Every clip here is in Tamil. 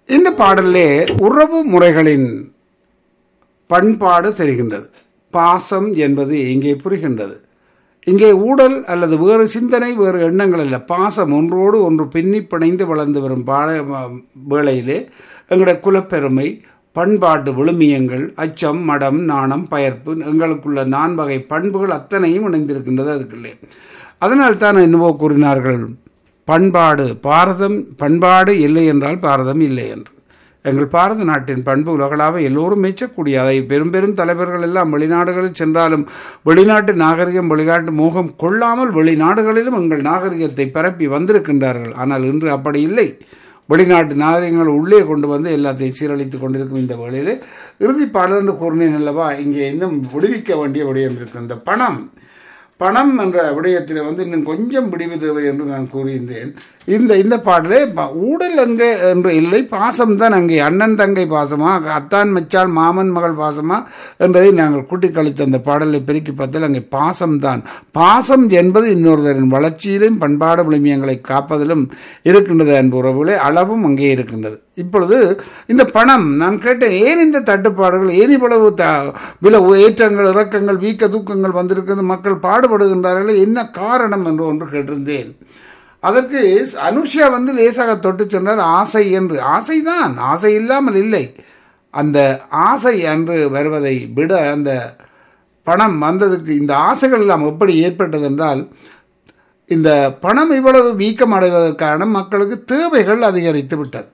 இந்த பாடலிலே உறவு முறைகளின் பண்பாடு தெரிகின்றது பாசம் என்பது இங்கே புரிகின்றது இங்கே ஊடல் அல்லது வேறு சிந்தனை வேறு எண்ணங்கள் அல்ல பாசம் ஒன்றோடு ஒன்று பின்னி பிணைந்து வளர்ந்து வரும் பாட வேளையிலே எங்களுடைய குலப்பெருமை பண்பாட்டு விழுமியங்கள் அச்சம் மடம் நாணம் பயர்ப்பு எங்களுக்குள்ள நான்வகை பண்புகள் அத்தனையும் இணைந்திருக்கின்றது அதுக்குள்ளே அதனால் தான் என்னவோ கூறினார்கள் பண்பாடு பாரதம் பண்பாடு இல்லை என்றால் பாரதம் இல்லை என்று எங்கள் பாரத நாட்டின் பண்பு உலகளாக எல்லோரும் மெச்சக்கூடிய அதை பெரும் பெரும் தலைவர்கள் எல்லாம் வெளிநாடுகளில் சென்றாலும் வெளிநாட்டு நாகரிகம் வெளிநாட்டு மோகம் கொள்ளாமல் வெளிநாடுகளிலும் எங்கள் நாகரிகத்தை பரப்பி வந்திருக்கின்றார்கள் ஆனால் இன்று அப்படி இல்லை வெளிநாட்டு நாகரிகங்கள் உள்ளே கொண்டு வந்து எல்லாத்தையும் சீரழித்து கொண்டிருக்கும் இந்த வேளையில் இறுதி பாடல் என்று கூறினேன் அல்லவா இங்கே இன்னும் விடுவிக்க வேண்டிய விடயம் இருக்கு இந்த பணம் பணம் என்ற விடயத்தில் வந்து இன்னும் கொஞ்சம் விடிவு தேவை என்று நான் கூறியிருந்தேன் இந்த இந்த பாடலே ப- ஊடல் அங்கே என்று இல்லை பாசம் தான் அங்கே அண்ணன் தங்கை பாசமா அத்தான் மச்சான் மாமன் மகள் பாசமா என்பதை நாங்கள் கூட்டி கழித்த அந்த பாடலை பெருக்கி பார்த்தால் அங்கே பாசம்தான் பாசம் என்பது இன்னொருவரின் வளர்ச்சியிலும் பண்பாடு விளிமியங்களை காப்பதிலும் இருக்கின்றது அன்பு உறவுகளே அளவும் அங்கே இருக்கின்றது இப்பொழுது இந்த பணம் நான் கேட்டேன் ஏன் இந்த தட்டுப்பாடுகள் ஏன் இவ்வளவு த வில ஏற்றங்கள் இறக்கங்கள் வீக்க தூக்கங்கள் வந்திருக்கிறது மக்கள் பாடுபடுகின்றார்கள் என்ன காரணம் என்று ஒன்று கேட்டிருந்தேன் அதற்கு அனுஷா வந்து லேசாக தொட்டு சொன்னார் ஆசை என்று ஆசைதான் ஆசை இல்லாமல் இல்லை அந்த ஆசை என்று வருவதை விட அந்த பணம் வந்ததுக்கு இந்த ஆசைகள் எல்லாம் எப்படி ஏற்பட்டது என்றால் இந்த பணம் இவ்வளவு வீக்கம் அடைவதற்கான மக்களுக்கு தேவைகள் அதிகரித்து விட்டது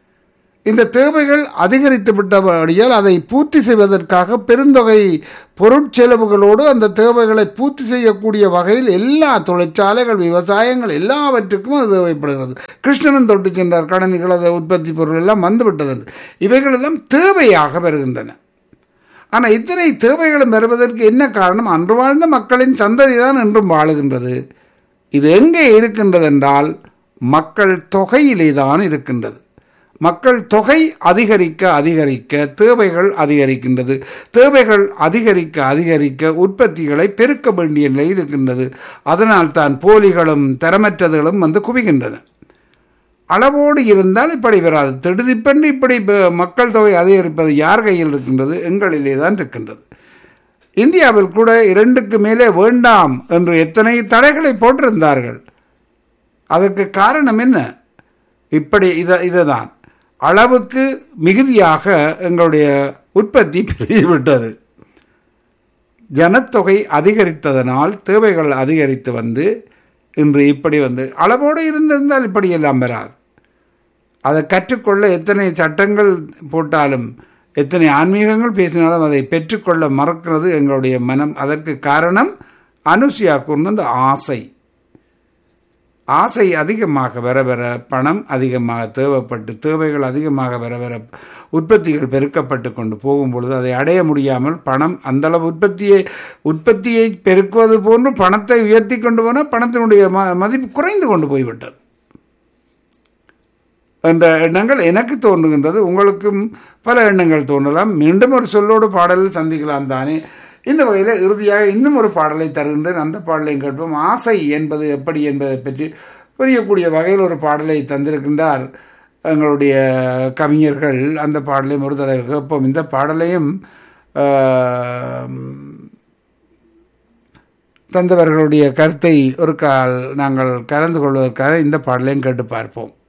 இந்த தேவைகள் அதிகரித்து விட்டபடியால் அதை பூர்த்தி செய்வதற்காக பெருந்தொகை பொருட்செலவுகளோடு அந்த தேவைகளை பூர்த்தி செய்யக்கூடிய வகையில் எல்லா தொழிற்சாலைகள் விவசாயங்கள் எல்லாவற்றுக்கும் அது தேவைப்படுகிறது கிருஷ்ணனும் தொட்டு சென்றார் கடனிகள் அதை உற்பத்தி பொருள் எல்லாம் வந்துவிட்டது இவைகள் எல்லாம் தேவையாக வருகின்றன ஆனால் இத்தனை தேவைகளும் வருவதற்கு என்ன காரணம் அன்று வாழ்ந்த மக்களின் சந்ததி தான் என்றும் வாழுகின்றது இது எங்கே இருக்கின்றது என்றால் மக்கள் தொகையிலே தான் இருக்கின்றது மக்கள் தொகை அதிகரிக்க அதிகரிக்க தேவைகள் அதிகரிக்கின்றது தேவைகள் அதிகரிக்க அதிகரிக்க உற்பத்திகளை பெருக்க வேண்டிய நிலையில் இருக்கின்றது அதனால் தான் போலிகளும் தரமற்றதுகளும் வந்து குவிகின்றன அளவோடு இருந்தால் இப்படி வராது திடுதிப்பென்று இப்படி ப- மக்கள் தொகை அதிகரிப்பது யார் கையில் இருக்கின்றது எங்களிலே தான் இருக்கின்றது இந்தியாவில் கூட இரண்டுக்கு மேலே வேண்டாம் என்று எத்தனை தடைகளை போட்டிருந்தார்கள் அதற்கு காரணம் என்ன இப்படி இத இதுதான் அளவுக்கு மிகுதியாக எங்களுடைய உற்பத்தி பெருகிவிட்டது ஜனத்தொகை அதிகரித்ததனால் தேவைகள் அதிகரித்து வந்து இன்று இப்படி வந்து அளவோடு இருந்திருந்தால் இப்படி எல்லாம் வராது அதை கற்றுக்கொள்ள எத்தனை சட்டங்கள் போட்டாலும் எத்தனை ஆன்மீகங்கள் பேசினாலும் அதை பெற்றுக்கொள்ள மறக்கிறது எங்களுடைய மனம் அதற்கு காரணம் அனுசியா கூர்ந்த அந்த ஆசை ஆசை அதிகமாக வர வர பணம் அதிகமாக தேவைப்பட்டு தேவைகள் அதிகமாக வர வர உற்பத்திகள் பெருக்கப்பட்டு கொண்டு போகும் பொழுது அதை அடைய முடியாமல் பணம் அந்தளவு உற்பத்தியை உற்பத்தியை பெருக்குவது போன்று பணத்தை உயர்த்தி கொண்டு போனால் பணத்தினுடைய ம மதிப்பு குறைந்து கொண்டு போய்விட்டது என்ற எண்ணங்கள் எனக்கு தோன்றுகின்றது உங்களுக்கும் பல எண்ணங்கள் தோன்றலாம் மீண்டும் ஒரு சொல்லோடு பாடலில் சந்திக்கலாம் தானே இந்த வகையில் இறுதியாக இன்னும் ஒரு பாடலை தருகின்றேன் அந்த பாடலையும் கேட்போம் ஆசை என்பது எப்படி என்பதை பற்றி புரியக்கூடிய வகையில் ஒரு பாடலை தந்திருக்கின்றார் எங்களுடைய கவிஞர்கள் அந்த பாடலையும் ஒரு தடவை கேட்போம் இந்த பாடலையும் ஆஹ், தந்தவர்களுடைய கருத்தை ஒரு கால் நாங்கள் கலந்து கொள்வதற்காக இந்த பாடலையும் கேட்டு பார்ப்போம்